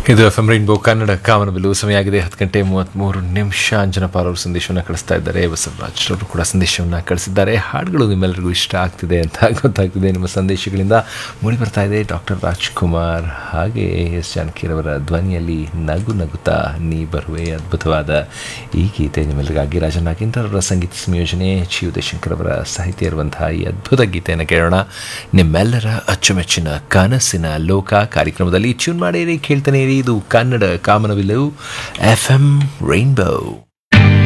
ಇದು F M rainbow Kannada ಕಾಮನಬಿಲ್ಲು ಸಮಯ ಆಗಿದೆ ಹತ್ತು ಗಂಟೆ ಮೂವತ್ತ್ಮೂರು ನಿಮಿಷ ಅಂಜನಪಾಲ್ ಅವರು ಸಂದೇಶವನ್ನು ಕಳಿಸ್ತಾ ಇದ್ದಾರೆ ಬಸವರಾಜ್ ಅವರು ಕೂಡ ಸಂದೇಶವನ್ನು ಕಳಿಸಿದ್ದಾರೆ ಹಾಡುಗಳು ನಿಮ್ಮೆಲ್ಲರಿಗೂ ಇಷ್ಟ ಆಗ್ತಿದೆ ಅಂತ ಗೊತ್ತಾಗ್ತಿದೆ ನಿಮ್ಮ ಸಂದೇಶಗಳಿಂದ ಮೂಡಿ ಬರ್ತಾ ಇದೆ ಡಾಕ್ಟರ್ ರಾಜ್ಕುಮಾರ್ ಹಾಗೆ ಎಸ್ ಜಾನಕಿರವರ ಧ್ವನಿಯಲ್ಲಿ ನಗು ನಗುತ್ತಾ ನೀ ಬರುವೆ ಅದ್ಭುತವಾದ ಈ ಗೀತೆ ನಿಮ್ಮೆಲ್ಲರಿಗಾಗಿ ರಾಜ ನಾಗೇಂದ್ರವರ ಸಂಗೀತ ಸಂಯೋಜನೆ ಚಿ ಉದಯಶಂಕರ್ ಅವರ ಸಾಹಿತ್ಯ ಇರುವಂತಹ ಈ ಅದ್ಭುತ ಗೀತೆಯನ್ನು ಕೇಳೋಣ ನಿಮ್ಮೆಲ್ಲರ ಅಚ್ಚುಮೆಚ್ಚಿನ ಕನಸಿನ ಲೋಕ ಕಾರ್ಯಕ್ರಮದಲ್ಲಿ ಟ್ಯೂನ್ ಮಾಡಿರಿ ಕೇಳ್ತಾನೆ ಇರಿ ಇದು Kannada Kamanabillu F M rainbow